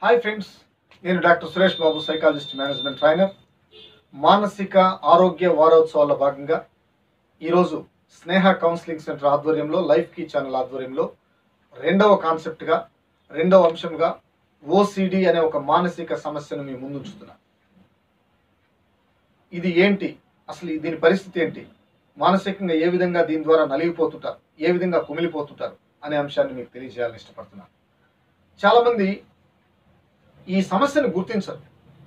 hi friends నేను doctor Suresh Babu psychologist management trainer మానసిక ఆరోగ్య వారోత్సవాల భాగంగా ఈరోజు స్నేహ కౌన్సిలింగ్ సెంటర్ ఆధ్వర్యంలో లైఫ్ కీ ఛానల్ ఆధ్వర్యంలో రెండవ కాన్సెప్ట్గా రెండవ అంశంగా ఓసిడి అనే ఒక మానసిక సమస్యను మీ ముందుంచుతున్నా ఇది ఏంటి అసలు దీని పరిస్థితి ఏంటి మానసికంగా ఏ విధంగా దీని ద్వారా నలిగిపోతుంటారు ఏ విధంగా కుమిలిపోతుంటారు అనే అంశాన్ని మీకు తెలియజేయాలని ఇష్టపడుతున్నాను చాలామంది ఈ సమస్యను గుర్తించరు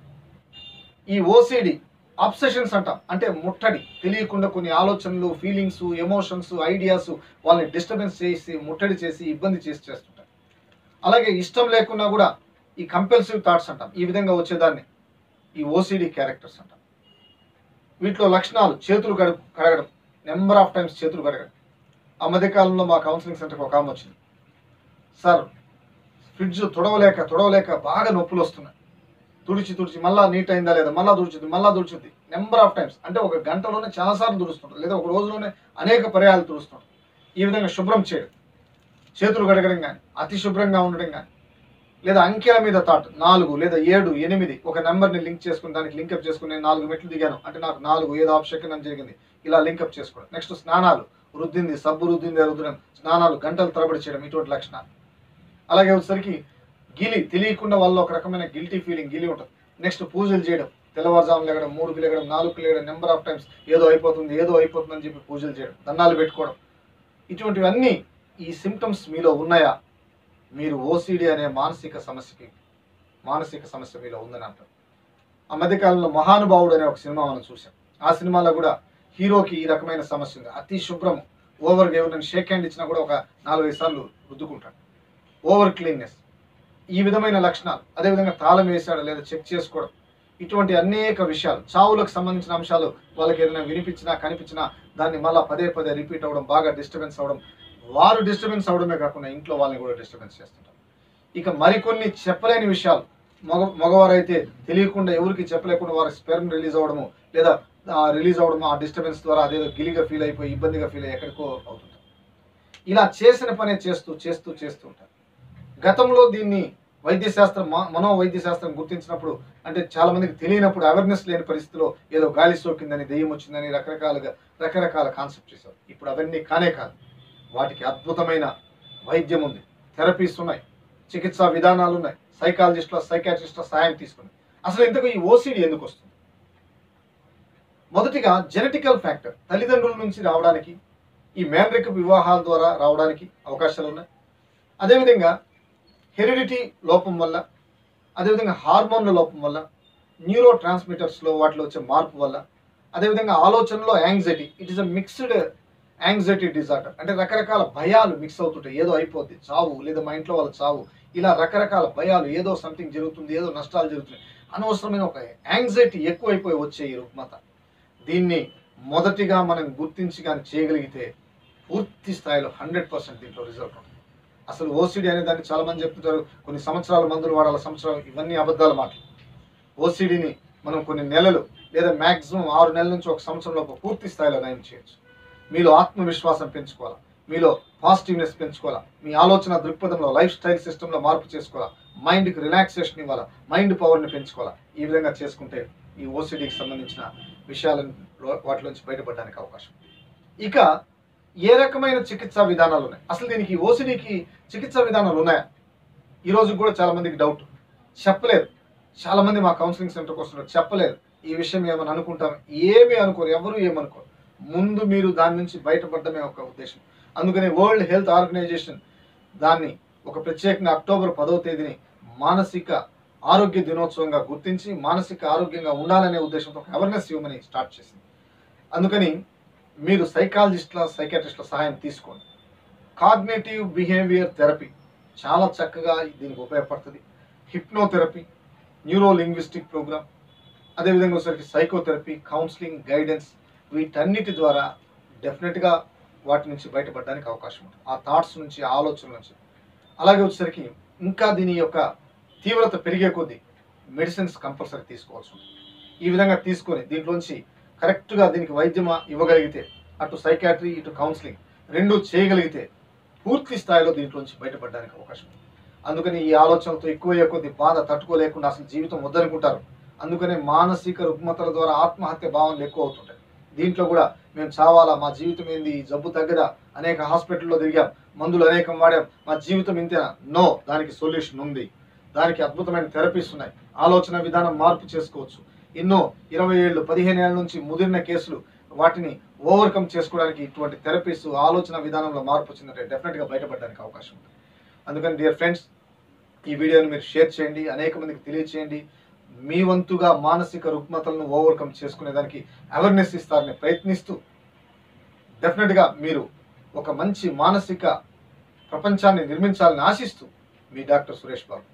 ఈ ఓసిడి అబ్సెషన్స్ అంటాం అంటే ముట్టడి తెలియకుండా కొన్ని ఆలోచనలు ఫీలింగ్స్ ఎమోషన్స్ ఐడియాస్ వాళ్ళని డిస్టర్బెన్స్ చేసి ముట్టడి చేసి ఇబ్బంది చేసి చేస్తుంటారు అలాగే ఇష్టం లేకున్నా కూడా ఈ కంపల్సివ్ థాట్స్ అంటాం ఈ విధంగా వచ్చేదాన్ని ఈ ఓసిడి క్యారెక్టర్స్ అంటాం వీటిలో లక్షణాలు చేతులు కడు కడగడం నెంబర్ ఆఫ్ టైమ్స్ చేతులు కడగడం ఆ మధ్యకాలంలో మా కౌన్సిలింగ్ సెంటర్కి ఒక ఆమె వచ్చింది సార్ ఫ్రిడ్జ్ తుడవలేక తుడవలేక బాగా నొప్పులు వస్తున్నాయి తుడిచి తుడిచి మళ్ళా నీట్ అయిందా లేదా మళ్ళా తుడుచుద్ది మళ్ళా తుడుచుద్ది నెంబర్ ఆఫ్ టైమ్స్ అంటే ఒక గంటలోనే చాలాసార్లు తుడుస్తుంటారు లేదా ఒక రోజులోనే అనేక పర్యాలు తుడుస్తుంటారు ఈ విధంగా శుభ్రం చేయడం చేతులు కడగడం కానీ అతి శుభ్రంగా ఉండడం కానీ లేదా అంకెల మీద థాట్ నాలుగు లేదా ఏడు ఎనిమిది ఒక నెంబర్ని లింక్ చేసుకుని దానికి లింకప్ చేసుకుని నేను నాలుగు మెట్లు దిగాను అంటే నాకు నాలుగు ఏదో ఆప్షన్ అని జరిగింది ఇలా లింకప్ చేసుకోవడం నెక్స్ట్ స్నానాలు రుద్దింది సబ్బు రుద్దింది రుద్దడం స్నానాలు గంటలు తరబడి చేయడం ఇటువంటి లక్షణాలు అలాగే వచ్చేసరికి గిలి తెలియకుండా వాళ్ళలో ఒక రకమైన గిల్టీ ఫీలింగ్ గిలి ఉంటుంది నెక్స్ట్ పూజలు చేయడం తెల్లవారుజాము లేగడం మూడుకి లేగడం నాలుగుకి లేగడం నెంబర్ ఆఫ్ టైమ్స్ ఏదో అయిపోతుంది ఏదో అయిపోతుంది అని చెప్పి పూజలు చేయడం దండాలు పెట్టుకోవడం ఇటువంటివన్నీ ఈ సిమ్టమ్స్ మీలో ఉన్నాయా మీరు ఓసిడి అనే మానసిక సమస్యకి మానసిక సమస్య మీలో ఉందని అంటారు ఆ మధ్యకాలంలో మహానుభావుడు అనే ఒక సినిమా మనం చూసాం ఆ సినిమాలో కూడా హీరోకి ఈ రకమైన సమస్య ఉంది అతి శుభ్రం ఓవర్గా ఎవరిని షేక్ హ్యాండ్ ఇచ్చినా కూడా ఒక నాలుగైదు సార్లు రుద్దుకుంటాడు ఓవర్ క్లీన్నెస్ ఈ విధమైన లక్షణాలు అదేవిధంగా తాళం వేసాడు లేదా చెక్ చేసుకోవడం ఇటువంటి అనేక విషయాలు చావులకు సంబంధించిన అంశాలు వాళ్ళకి ఏదైనా వినిపించినా కనిపించినా దాన్ని మళ్ళీ పదే పదే రిపీట్ అవ్వడం బాగా డిస్టర్బెన్స్ అవ్వడం వారు డిస్టర్బెన్స్ అవడమే కాకుండా ఇంట్లో వాళ్ళని కూడా డిస్టర్బెన్స్ చేస్తుంటారు ఇక మరికొన్ని చెప్పలేని విషయాలు మగ మగవారైతే తెలియకుండా ఎవరికి చెప్పలేకుండా వారి స్పెర్మ్ రిలీజ్ అవ్వడము లేదా రిలీజ్ అవ్వడము ఆ డిస్టర్బెన్స్ ద్వారా అదేదో గిలిగా ఫీల్ అయిపోయి ఇబ్బందిగా ఫీల్ అయ్యి ఎక్కడికో అవుతుంటారు ఇలా చేసిన పనే చేస్తూ చేస్తూ చేస్తూ ఉంటారు గతంలో దీన్ని వైద్యశాస్త్రం మా మనో వైద్యశాస్త్రం గుర్తించినప్పుడు అంటే చాలా మందికి తెలియనప్పుడు అవేర్నెస్ లేని పరిస్థితిలో ఏదో గాలి సోకిందని దెయ్యం వచ్చిందని రకరకాలుగా రకరకాల కాన్సెప్ట్ చేశారు ఇప్పుడు అవన్నీ కానే కాదు వాటికి అద్భుతమైన వైద్యం ఉంది థెరపీస్ ఉన్నాయి చికిత్సా విధానాలు ఉన్నాయి సైకాలజిస్టుల సైకాట్రిస్టుల సహాయం తీసుకుని అసలు ఇంతకు ఈ ఓసిడి ఎందుకు వస్తుంది మొదటిగా జెనెటికల్ ఫ్యాక్టర్ తల్లిదండ్రుల నుంచి రావడానికి ఈ మేనరిక వివాహాల ద్వారా రావడానికి అవకాశాలు ఉన్నాయి అదేవిధంగా హెరిడిటీ లోపం వల్ల అదేవిధంగా హార్మోన్ల లోపం వల్ల న్యూరో ట్రాన్స్మిటర్స్లో వాటిలో వచ్చే మార్పు వల్ల అదేవిధంగా ఆలోచనలో anxiety it is a mixed anxiety disorder అంటే రకరకాల భయాలు మిక్స్ అవుతుంటాయి ఏదో అయిపోద్ది చావు లేదా మా ఇంట్లో వాళ్ళ చావు ఇలా రకరకాల భయాలు ఏదో సంథింగ్ జరుగుతుంది ఏదో నష్టాలు జరుగుతున్నాయి అనవసరమైన ఒక యాంగ్జైటీ ఎక్కువైపోయి వచ్చే ఈ రుగ్మత దీన్ని మొదటిగా మనం గుర్తించి కానీ చేయగలిగితే పూర్తి స్థాయిలో హండ్రెడ్ పర్సెంట్ దీంట్లో రిజల్ట్ ఉంటుంది అసలు ఓసిడి అనే దాన్ని చాలా మంది చెప్తుంటారు కొన్ని సంవత్సరాల మందులు వాడాల సంవత్సరాలు ఇవన్నీ అబద్ధాల మాటలు ఓసిడిని మనం కొన్ని నెలలు లేదా మ్యాక్సిమం ఆరు నెలల నుంచి ఒక సంవత్సరం లోపు పూర్తి స్థాయిలో నయం చేయొచ్చు మీలో ఆత్మవిశ్వాసం పెంచుకోవాలా మీలో పాజిటివ్నెస్ పెంచుకోవాలా మీ ఆలోచన దృక్పథంలో లైఫ్ స్టైల్ సిస్టంలో మార్పు చేసుకోవాలా మైండ్కి రిలాక్సేషన్ ఇవ్వాలా మైండ్ పవర్ని పెంచుకోవాలా ఈ విధంగా చేసుకుంటే ఈ ఓసిడికి సంబంధించిన విషయాలను వాటిలోంచి బయటపడడానికి అవకాశం ఇక ఏ రకమైన చికిత్సా విధానాలు ఉన్నాయి అసలు దీనికి ఓసిడికి చికిత్సా విధానాలు ఉన్నాయా ఈ రోజు కూడా చాలా మందికి డౌట్ చెప్పలేరు చాలా మంది మా కౌన్సిలింగ్ సెంటర్కి వస్తున్నారు చెప్పలేరు ఈ విషయం ఏమని అనుకుంటాం ఏమీ అనుకోరు ఎవరు ఏమనుకోరు ముందు మీరు దాని నుంచి బయటపడడమే ఒక ఉద్దేశం అందుకని వరల్డ్ హెల్త్ ఆర్గనైజేషన్ దాన్ని ఒక ప్రత్యేకంగా అక్టోబర్ పదవ తేదీని మానసిక ఆరోగ్య దినోత్సవంగా గుర్తించి మానసిక ఆరోగ్యంగా ఉండాలనే ఉద్దేశంతో ఒక అవేర్నెస్ ఇవ్వమని స్టార్ట్ చేసింది అందుకని మీరు సైకాలజిస్టుల సైకాట్రిస్టుల సహాయం తీసుకోండి కాగ్నేటివ్ బిహేవియర్ థెరపీ చాలా చక్కగా దీనికి ఉపయోగపడుతుంది హిప్నోథెరపీ న్యూరో లింగ్విస్టిక్ ప్రోగ్రామ్ అదేవిధంగా వచ్చేసరికి సైకోథెరపీ కౌన్సిలింగ్ గైడెన్స్ వీటన్నిటి ద్వారా డెఫినెట్గా వాటి నుంచి బయటపడడానికి అవకాశం ఉంటుంది ఆ థాట్స్ నుంచి ఆ ఆలోచనల నుంచి అలాగే వచ్చేసరికి ఇంకా దీని యొక్క తీవ్రత పెరిగే కొద్దీ మెడిసిన్స్ కంపల్సరీ తీసుకోవాల్సి ఉంటుంది ఈ విధంగా తీసుకొని దీంట్లోంచి కరెక్ట్గా దీనికి వైద్యం ఇవ్వగలిగితే అటు సైకాట్రీ ఇటు కౌన్సిలింగ్ రెండు చేయగలిగితే పూర్తి స్థాయిలో దీంట్లోంచి బయటపడడానికి అవకాశం ఉంది అందుకని ఈ ఆలోచనలతో ఎక్కువ కొద్ది బాధ తట్టుకోలేకుండా అసలు జీవితం వద్దనుకుంటారు అందుకనే మానసిక రుగ్మతల ద్వారా ఆత్మహత్య భావనలు ఎక్కువ అవుతుంటాయి దీంట్లో కూడా మేము చావాలా మా జీవితం ఏంది ఈ జబ్బు తగ్గదా అనేక హాస్పిటల్లో తిరిగాం మందులు అనేకం వాడాం మా జీవితం ఇంతేనా నో దానికి సొల్యూషన్ ఉంది దానికి అద్భుతమైన థెరపీస్ ఉన్నాయి ఆలోచన విధానం మార్పు చేసుకోవచ్చు ఎన్నో ఇరవై ఏళ్ళు పదిహేను ఏళ్ళ నుంచి ముదిరిన కేసులు వాటిని ఓవర్కమ్ చేసుకోవడానికి ఇటువంటి థెరపీస్ ఆలోచన విధానంలో మార్పు వచ్చిందంటే డెఫినెట్గా బయటపడడానికి అవకాశం ఉంది అందుకని డియర్ ఫ్రెండ్స్ ఈ వీడియోని మీరు షేర్ చేయండి అనేక మందికి తెలియచేయండి మీ వంతుగా మానసిక రుగ్మతలను ఓవర్కమ్ చేసుకునేదానికి అవేర్నెస్ ఇస్తారని ప్రయత్నిస్తూ డెఫినెట్గా మీరు ఒక మంచి మానసిక ప్రపంచాన్ని నిర్మించాలని ఆశిస్తూ మీ డాక్టర్ సురేష్ బాబు